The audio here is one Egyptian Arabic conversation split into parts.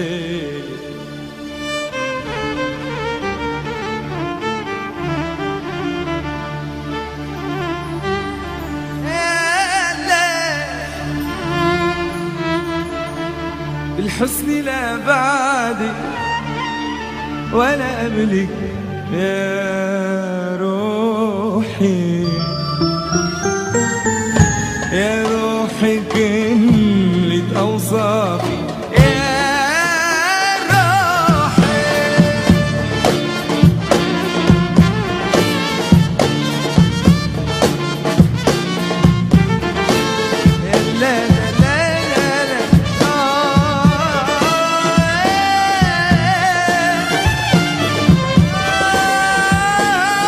بالحسن لا بعدي ولا أملك يا روحي يا روحي كلت أوصافي يا روحي لا لا لا لا لا آه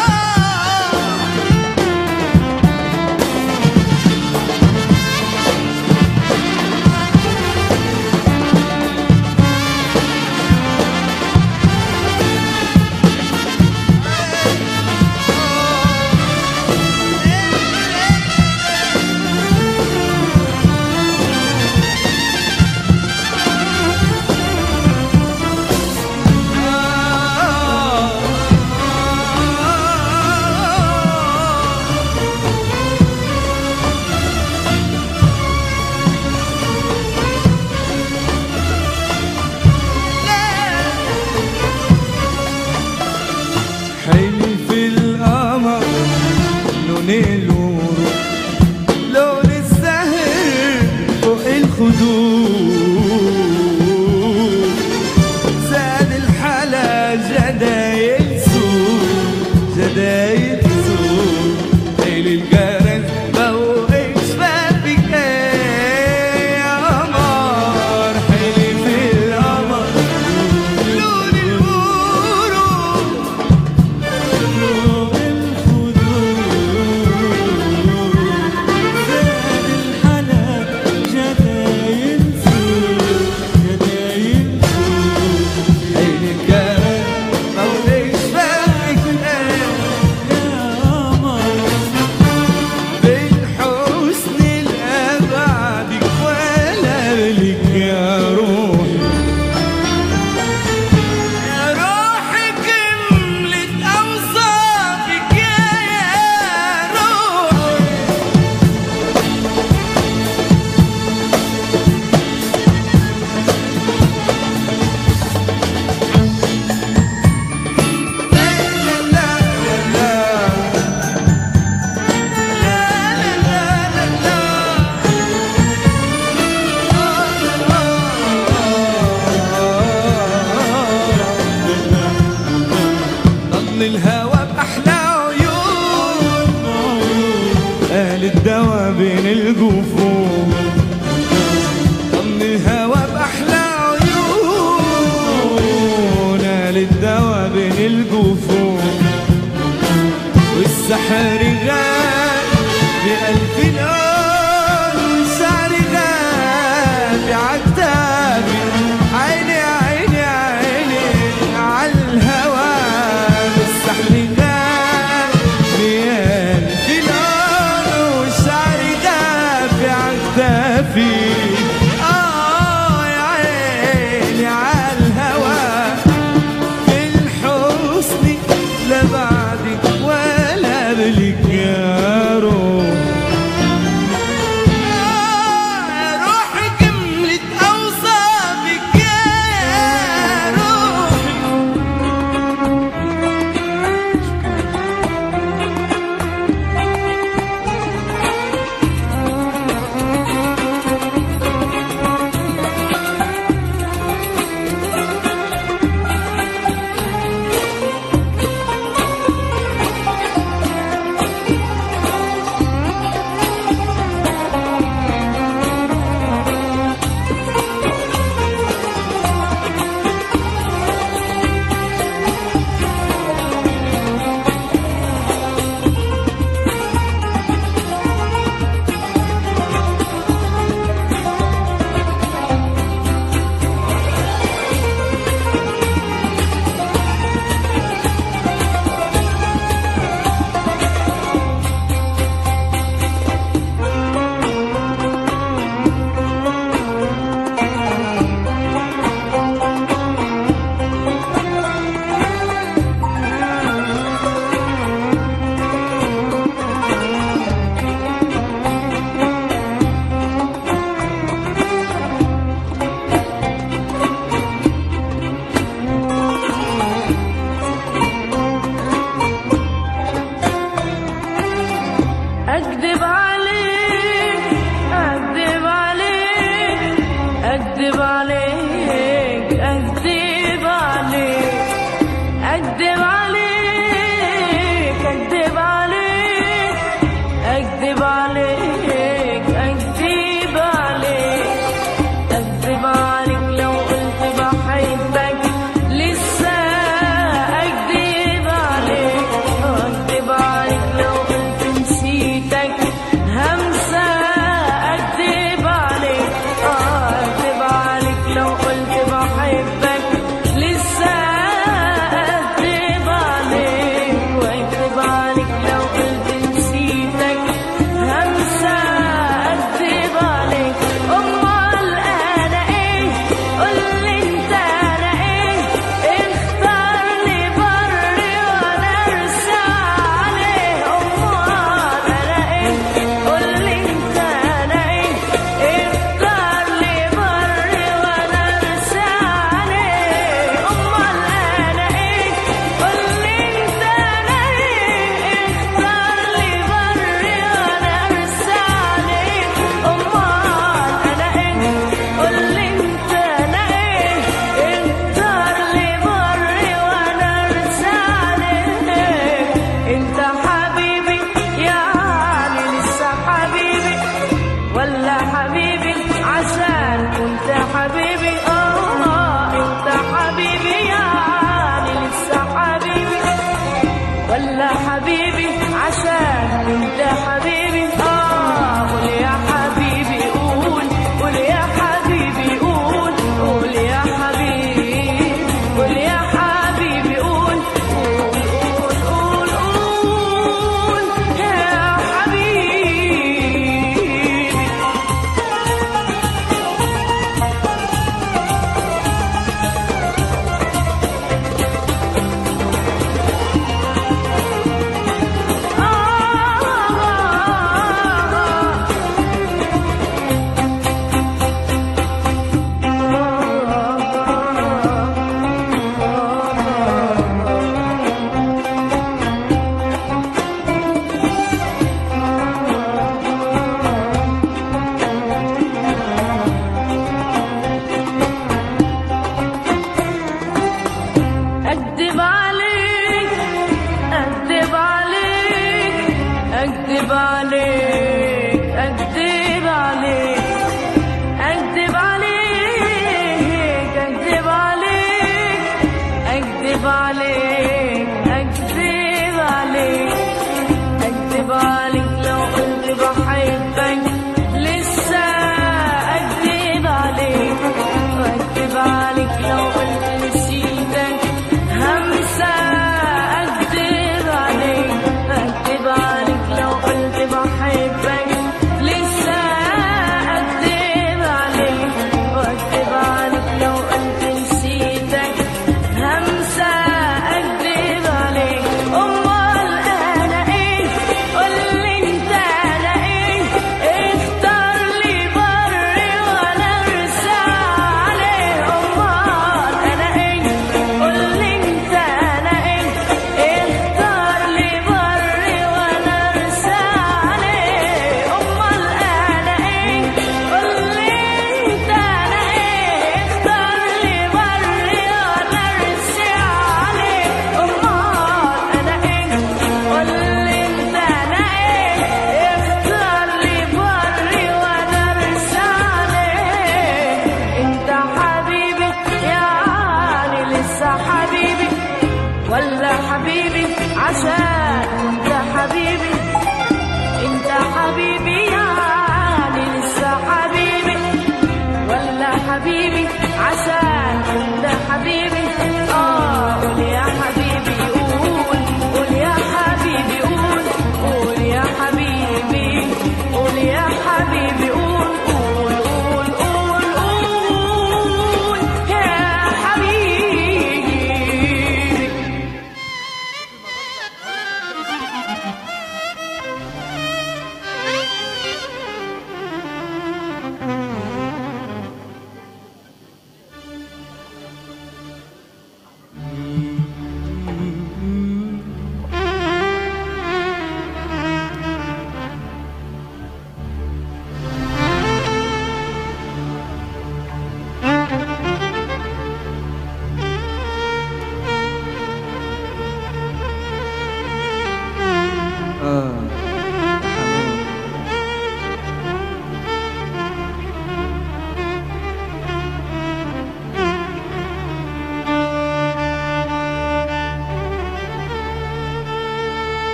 اكذب عليك اكذب عليك اكذب عليك اكذب عليك اكذب عليك اكذب عليك لو قلت بحبك لسه اكذب عليك اكذب عليك لو قلت نسيتك همسة اكذب عليك اكذب عليك لو قلت بحبك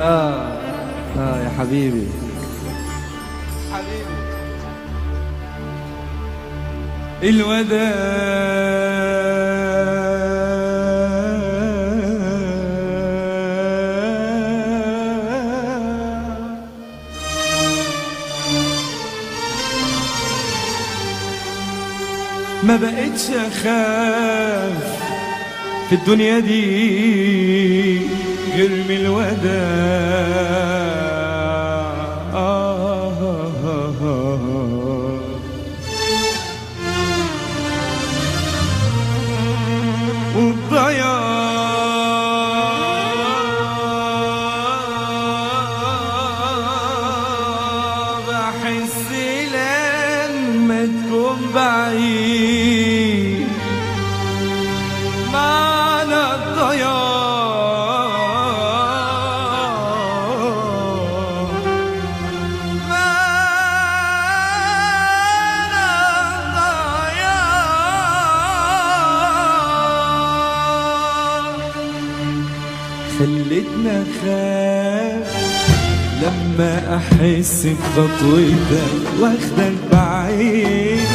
آه آه يا حبيبي حبيبي الوداع ما بقتش اخاف في الدنيا دي غير من الوداع آه آه آه والضياع بحس لما تكون بعيد معنى الضياع معنى الضياع خلتنا خاف لما احس بخطوتك واخدك بعيد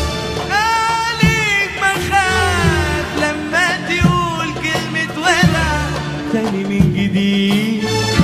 عليك بخاف لما تقول كلمة وداع تاني من جديد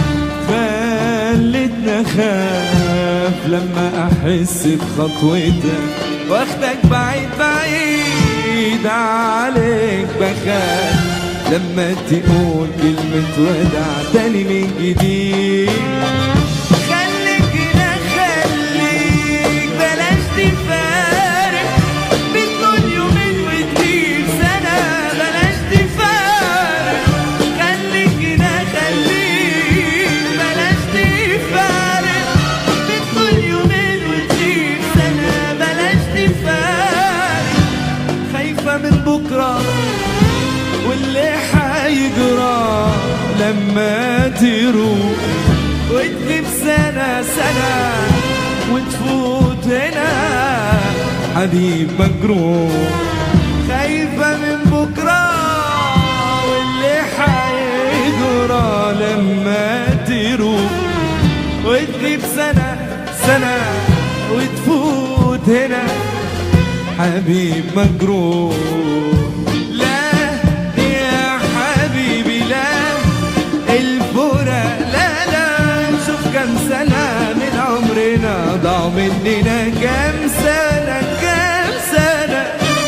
خلتنا خاف لما احس بخطوتك واخدك بعيد بعيد عليك بخاف لما تقول كلمة وداع تاني من جديد خليك هنا خليك بلاش تفارق بتقول يومين وتجيب سنة بلاش تفارق خليك هنا خليك بلاش تفارق بتقول يومين وتجيب سنة بلاش تفارق خايفة من بكرة واللي حيجرى لما تروح وتجيب سنة سنة وتفوت هنا حبيب مجروح خايفة من بكرة واللي حيجرى لما تروح وتجيب سنة سنة وتفوت هنا حبيب مجروح لا يا حبيبي لا الفرق لا لا شوف كم سنة من عمرنا ضاع مننا كم سنة كم سنة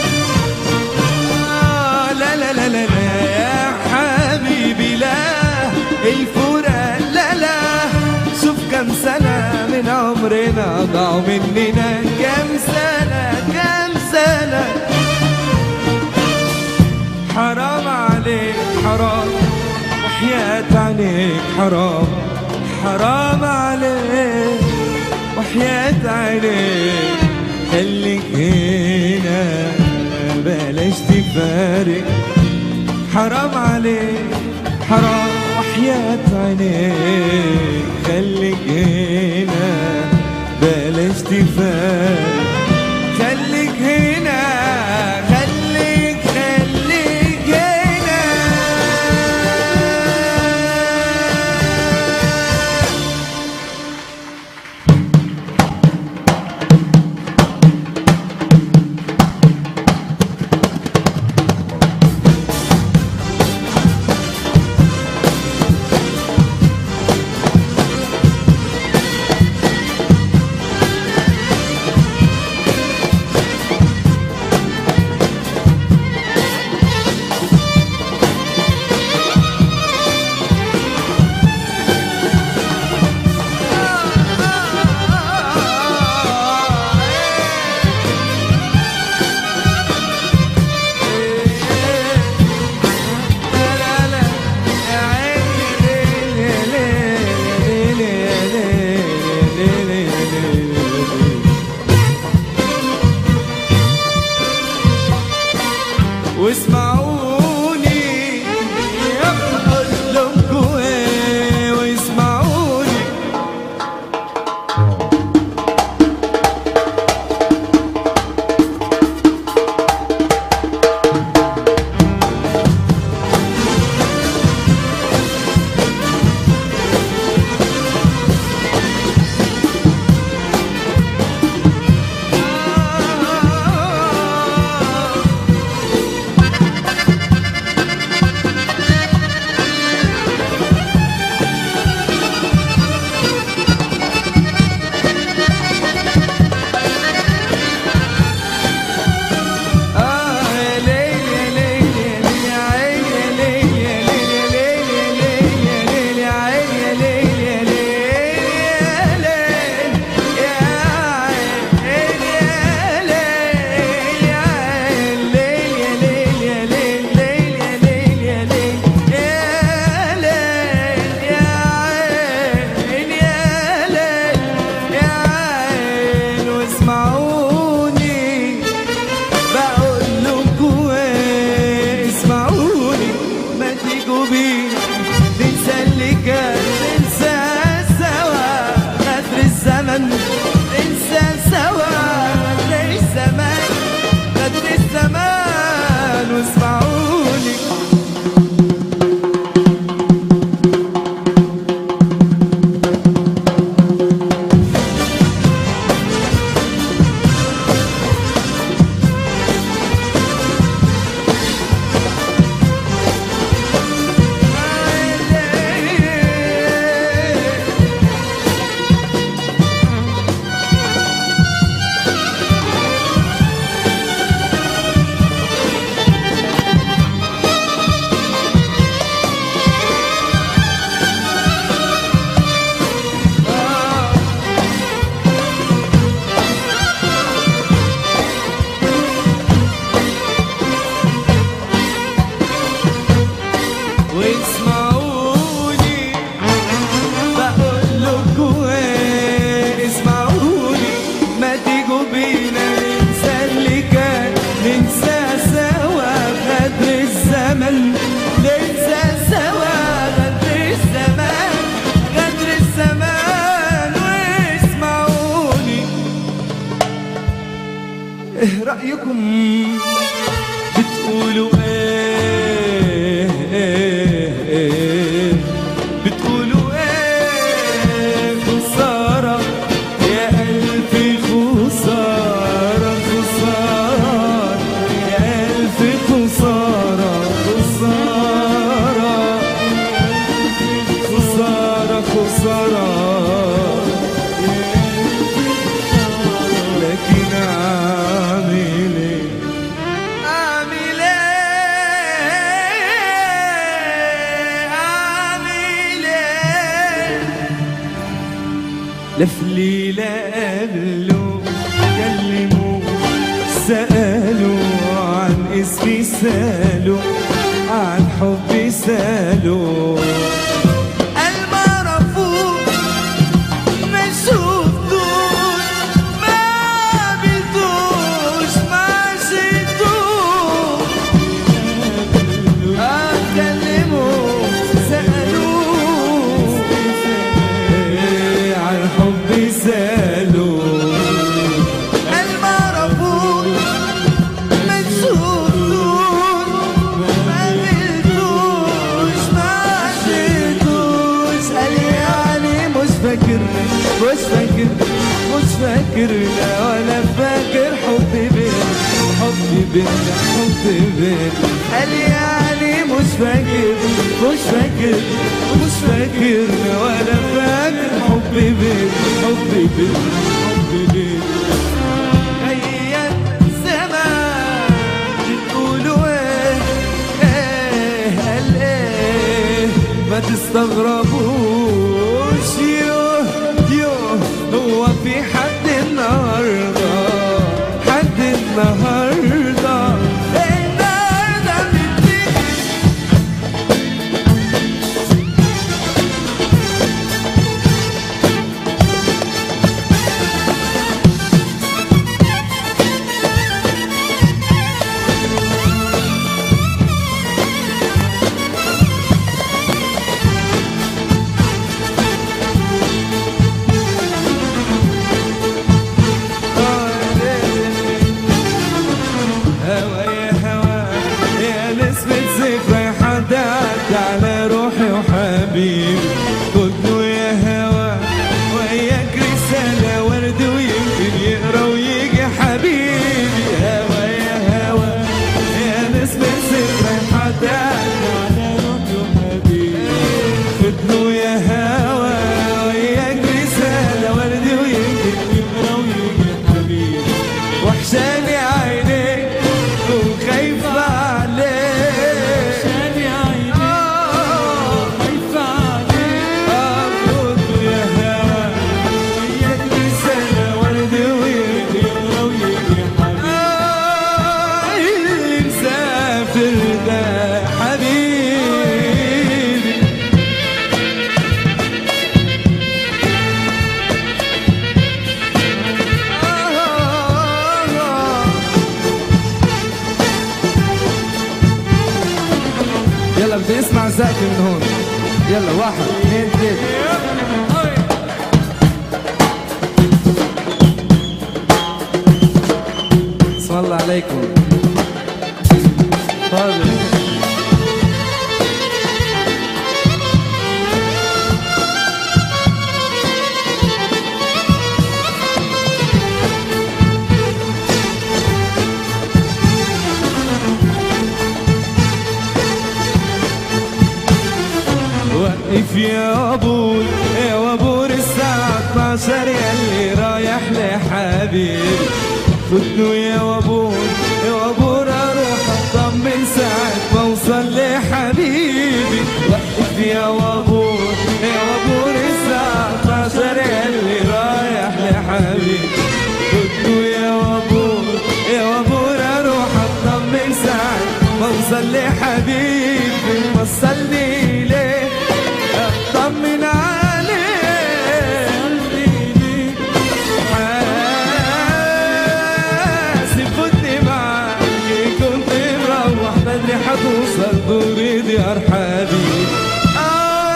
آه لا لا لا لا لا يا حبيبي لا الفرق لا لا شوف كم سنة من عمرنا ضاعوا مننا كم سنة كم سنة حرام عليك حرام وحياة عليك حرام حرام عليك وحياة عليك خليك هنا بلاش تفارق حرام عليك حرام وحياة عينيك خليك هنا بلاش تفارق خليك هنا خليك خليك هنا رأيكم بتقولوا ايه, إيه, إيه بتقولوا ايه خسارة يا قلبي خسارة خسارة يا قلبي خسارة خسارة خسارة خسارة لكن أعمل إيه أعمل إيه أعمل إيه لفلي قالوا كلموا سألوا عن اسمي سألوا عن حبي سألوا المعرفون ما شفتوش ما قابلتوش ما شفتوش أكلموا سألوا عن حبي سألوا المعرفون ما تشوفوش ما قابلتوش ما شفتوش قال يعني مش فاكر مش فاكر مش فاكر لا ولا فاكر حبي بينا حبي بينا حبي بينا قال يعني مش فاكر مش فاكر مش فاكر لا ولا فاكر حبي بينا حبي بينا حبي بينا هيا زمان بتقولوا ايه ايه قال ايه ما تستغربوش يوه يوه هو في حد النهارده حد النهارده النهارده بتيجي هوا يا هوا يا نسمة ذكرى حدات على روحي وحبيبي قلت له يا هوا وياك رسالة ورد ويمكن يقرا ويجي حبيبي هوا يا هوا يا نسمة ذكرى حدات على روحي وحبيبي قلت له يا هوا وياك رسالة ورد ويمكن يقرا ويجي حبيبي وحشاني عينيك وخايف عليك وحشاني عينيك خايف عليك أبوك يا هوا وياك رسالة ورد ويجي يقرا ويجي حبيبي مسافر ده حبيبي يلا بدي اسمع زقف من هون يلا واحد اثنين ثلاثة اسم الله عليكم تفضل وقف يا ابور يا وابور الساعة 12 يلي رايح لحبيبي خدني يا وابور يا وابور اروح اطمن ساعة ما اوصل لحبيبي وقف يا وابور يا وابور الساعة 12 يلي رايح لحبيبي خدني يا وابور يا وابور اروح اطمن ساعة ما اوصل لحبيبي وصلني ليه اطمن عليه حاسب خدني معاك كنت مروح بدري حتوصل دوري ديار حبيبي آه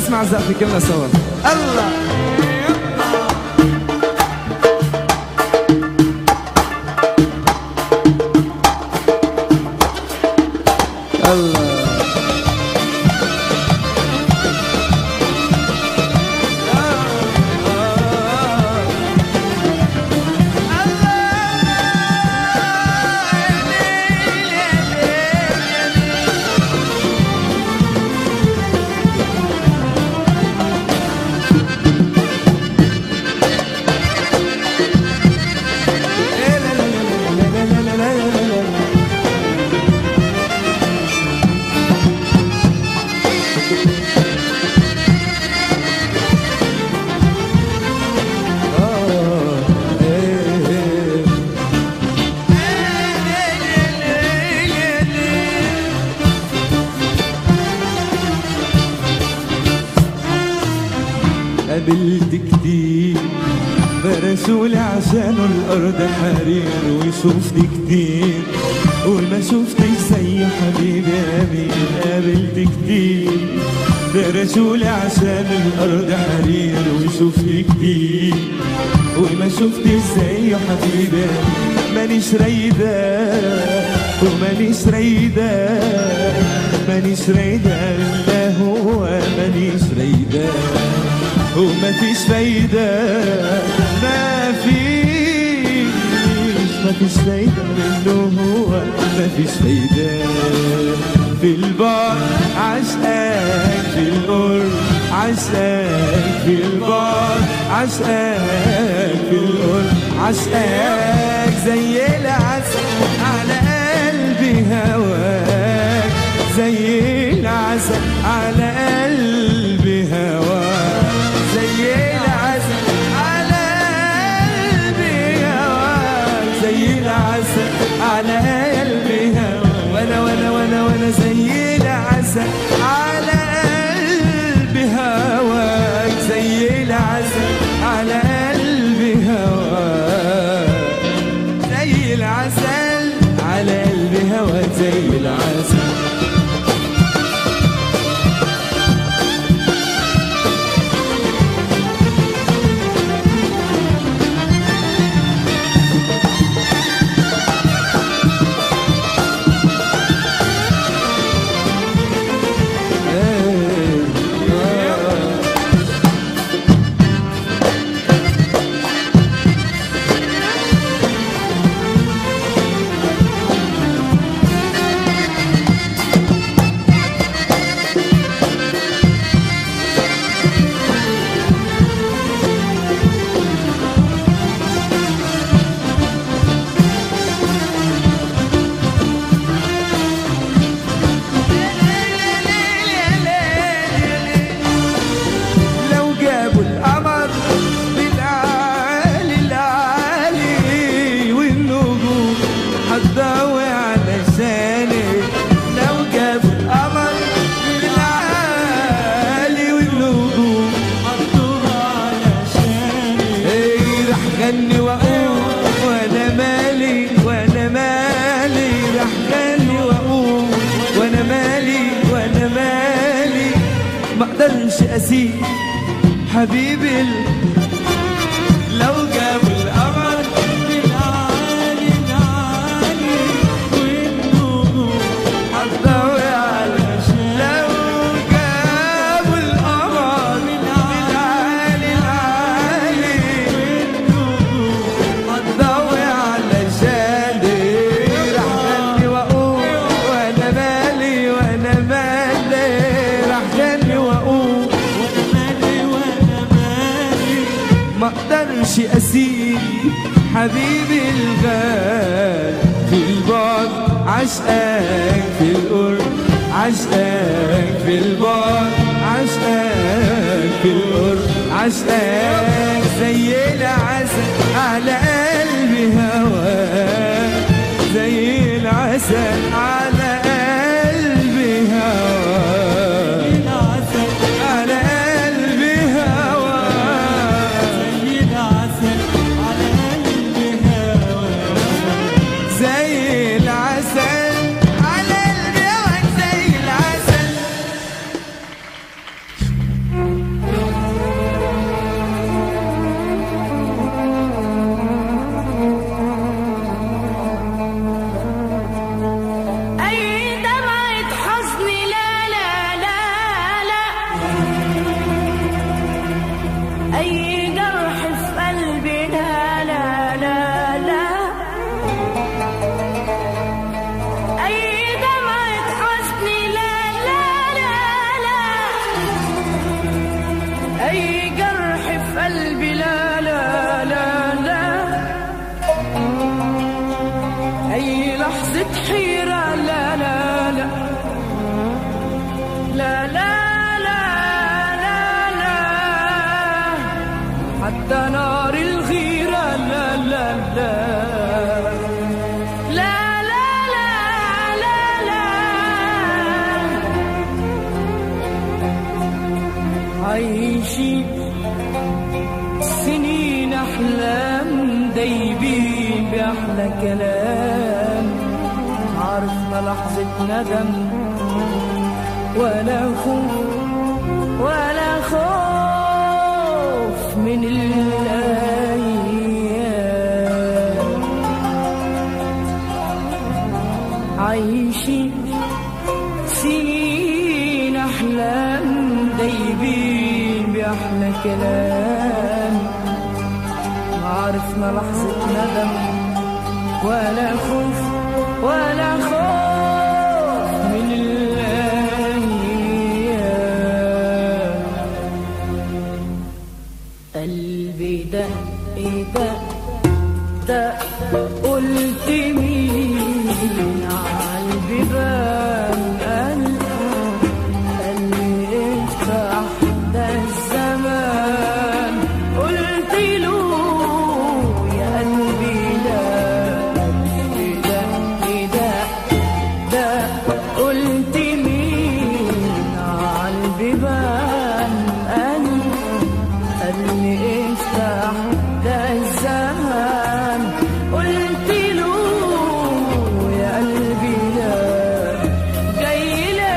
نسمع الزقفة كلنا سوا الله الله قابلت كتير برسول عشانه الأرض حرير وشفت كتير وما شفتش زي حبيبي أمين قابلت كتير برسول عشان الأرض حرير وشفت كتير وما شفتش زي حبيبي مانيش رايدة ومانيش رايدة مانيش رايدة إلا هو مانيش رايدة وما فيش فايدة ما فيش ما فيش فايدة منه هو ما فيش فايدة في البار عشقك في القرب عشقك في البار عشقك في القرب عشقك زي العسل على قلبي هواك زي العسل على قلبي هواك زي العسل على قلبي هواك زي العسل على قلبي هواك وانا وانا وانا وانا زي العسل على قلبي هواك زي العسل على قلبي هواك زي العسل على قلبي هواك زي العسل لو جابوا القمر بالعالي العالي والنجوم هتضوي علشاني لو جابوا القمر بالعالي والنجوم هتضوي علشاني ايه راح غني واقول وانا مالي وانا مالي راح غني واقول وانا مالي وانا مالي ما اقدرش اسيب حبيبي ال- لو جابوا القمر بالعالي العالي والنجوم هتضوي على لو جابوا القمر بالعالي العالي والنجوم هتضوي على شادي راح غني واقول وانا مالي وانا مالي راح غني واقول وانا مالي وانا مالي ما اقدرش اسيب حبيبي الغالي في البعد عشقك في القرب عشقك في البعد عشقك في القرب عشقك زي العسل على قلبي هواك زي العسل على قلبي هواك على قلبي هواك زي العسل على قلبي هواك زي العسل على قلبي هواك زي العسل نار الغيرة لا لا لا لا لا لا لا لا عايشين سنين أحلام دايبين بأحلى كلام عرفنا لحظة ندم ولا خوف ولا خوف من الأيام عايشين سنين أحلام دايبين بأحلى كلام ما عرفنا لحظة ندم ولا خوف ولا خوف من الأيام قلبي دق دق دق قلت مين عالبيبان قلب قلبي افتح ده الزمان قلت له يا قلبي لا قلبي دق دق دق قلت مين عالبيبان قلب قال لي افتح ده الزمان قلت له يا قلبي لا جاي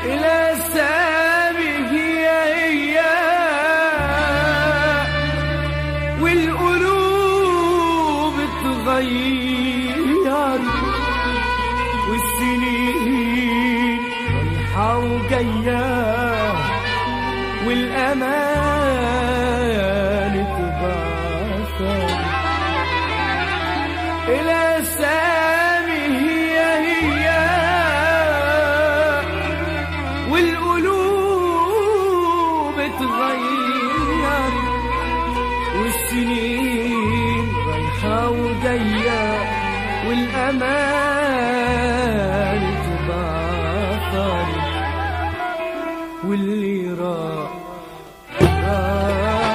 الأسامي هي هي والقلوب تغير والسنين رايحة وجاية والأمان تبعثر الأسامي هي هي والقلوب تغير والسنين رايحة وجاية والأمان تبعثر واللي راح راح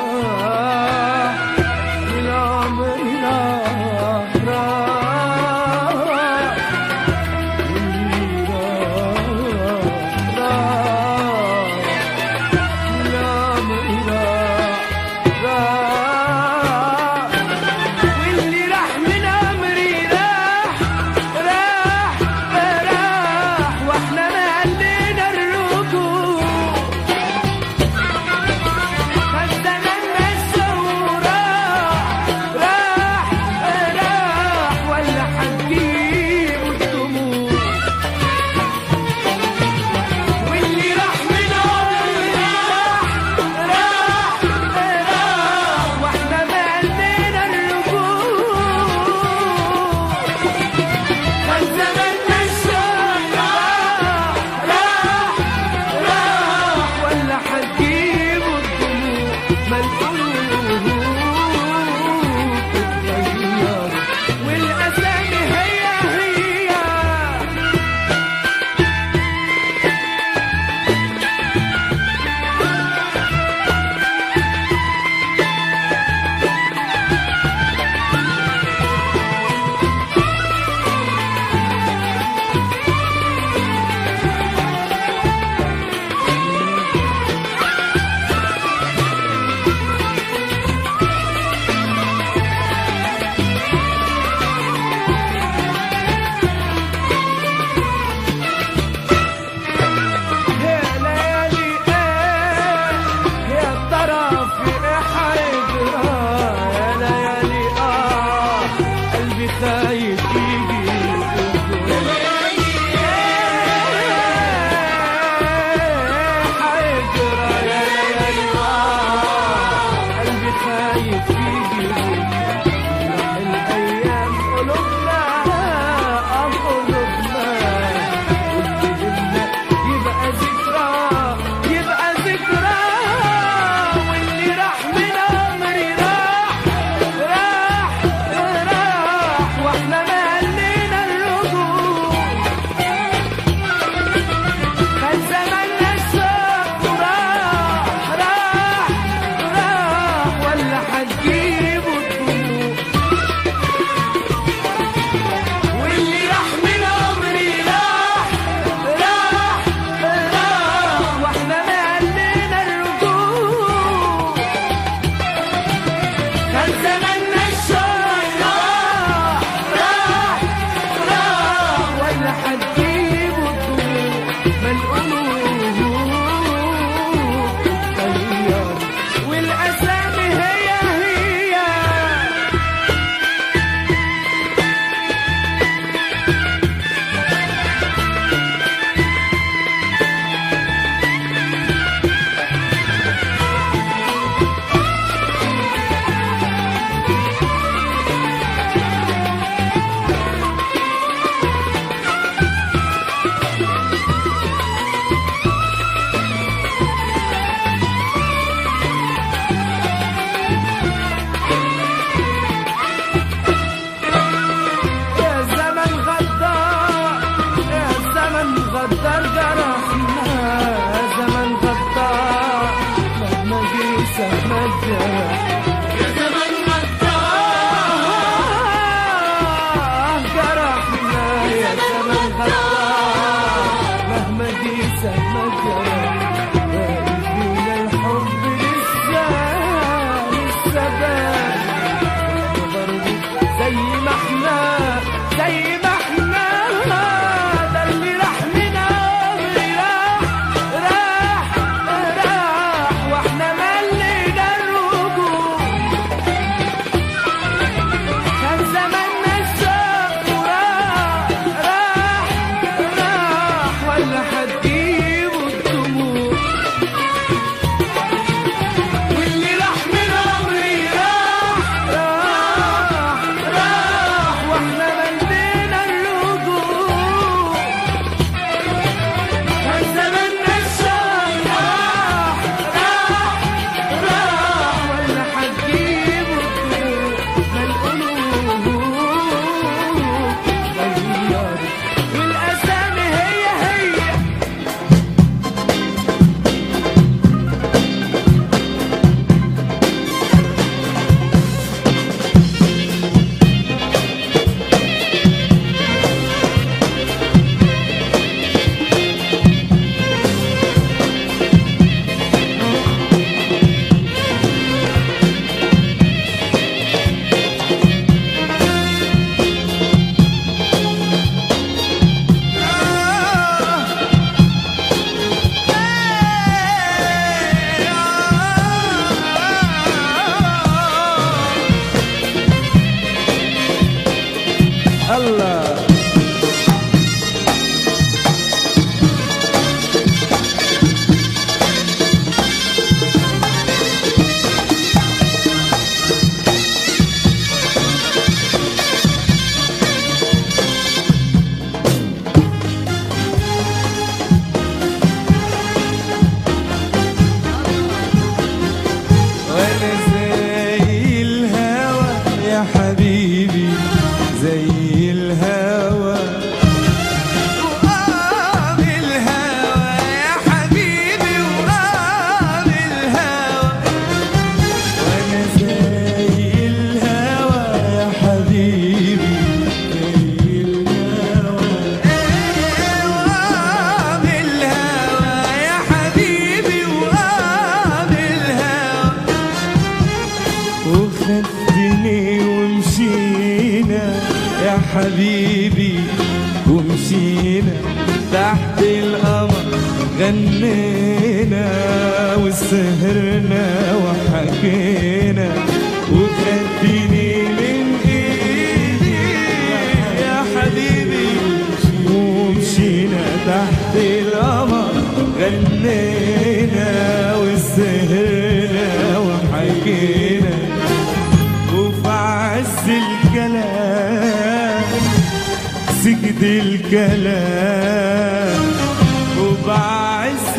حبيبي ومشينا تحت القمر غنينا وسهرنا وحكينا وخدتني من ايدي يا حبيبي ومشينا تحت القمر غنينا وسهرنا وحكينا وفي عز الكلام سكت الكلام وبعز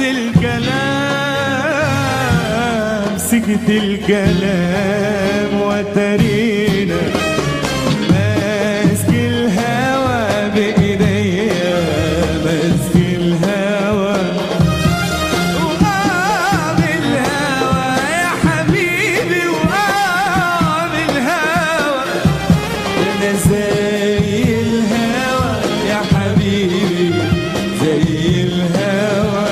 الكلام سكت الكلام وترينا ماسك الهوى بإيديا ماسك الهوى وقام الهوى يا حبيبي وقام الهوى انا زي الهوى يا حبيبي زي الهوى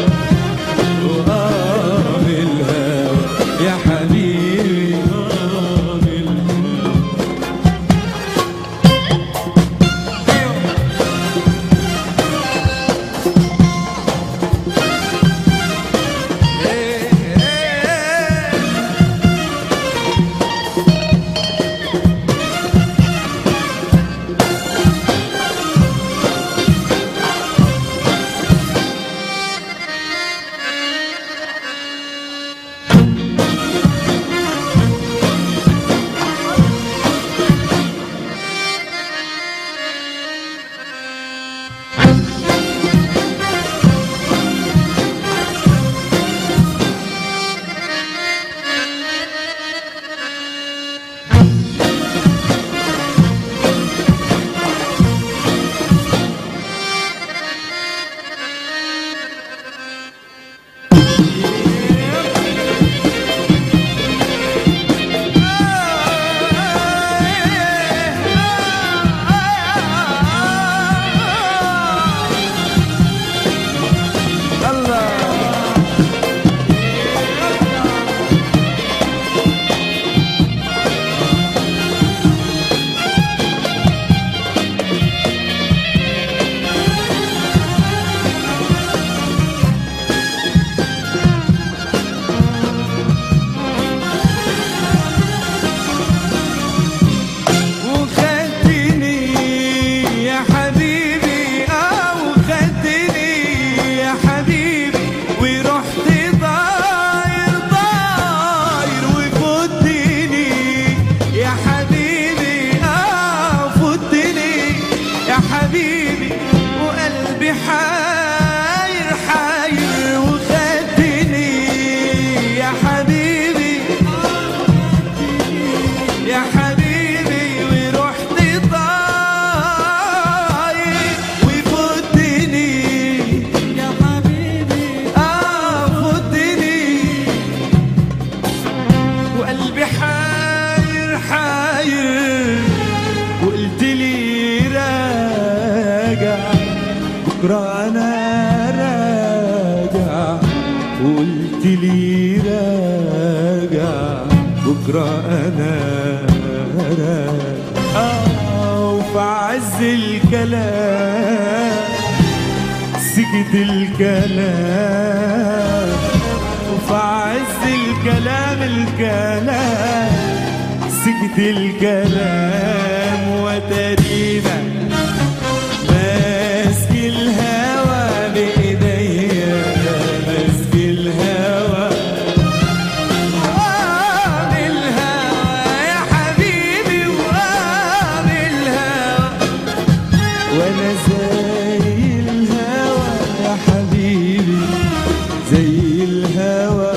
وقام الهوى يا حبيبي قام الهوى وخدتني يا حبيبي اه وخدتني يا حبيبي ورحت طاير طاير وفوتني يا حبيبي اه فوتني يا حبيبي وقلبي حاير حاير وخدتني يا حبيبي يا حبيبي ورحت طاير وفوتني يا حبيبي اه فوتني وقلبي حاير حاير وقلت لي راجع بكره انا راجع وقلت لي راجع بكره انا راجع آه وفي عز الكلام سكت الكلام وفي عز الكلام الكلام سكت الكلام وترينا ماسك الهوى بإيديا ماسك الهوى وقام الهوى يا حبيبي وقام الهوى وانا زي الهوى يا حبيبي زي الهوى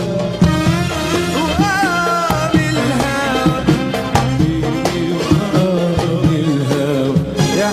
وقام الهوى وقام الهوى يا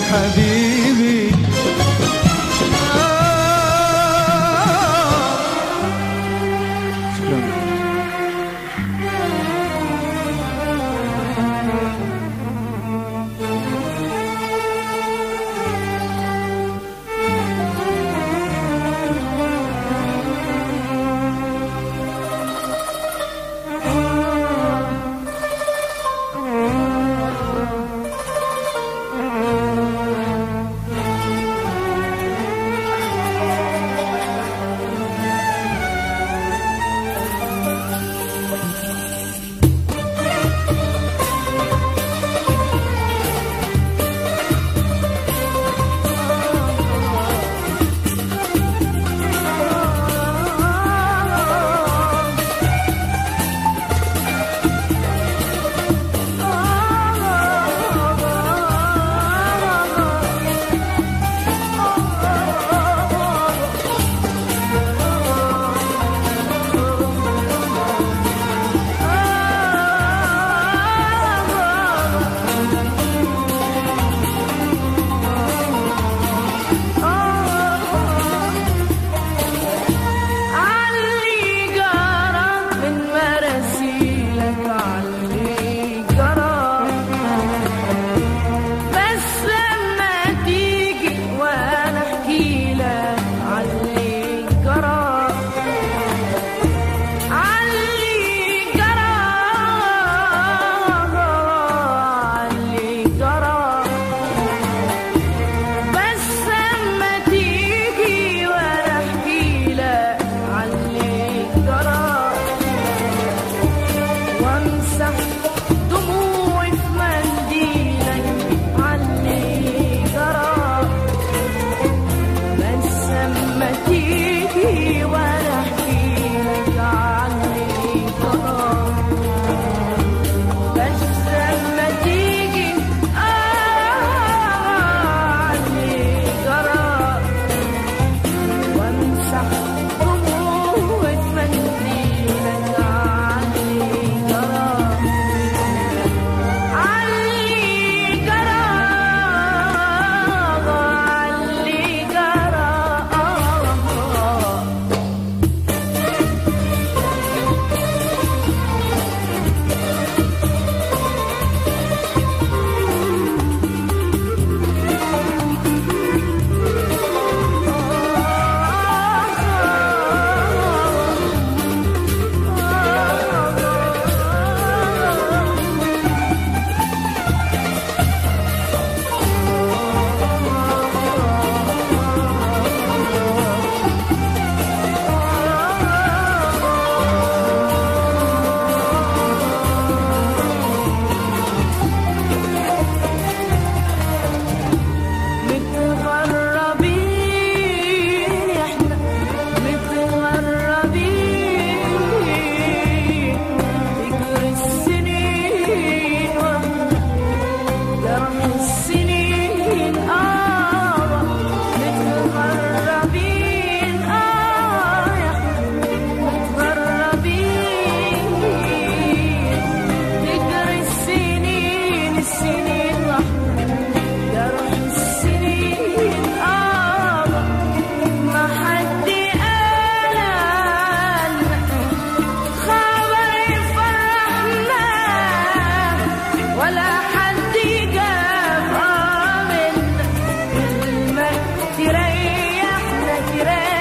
غيرك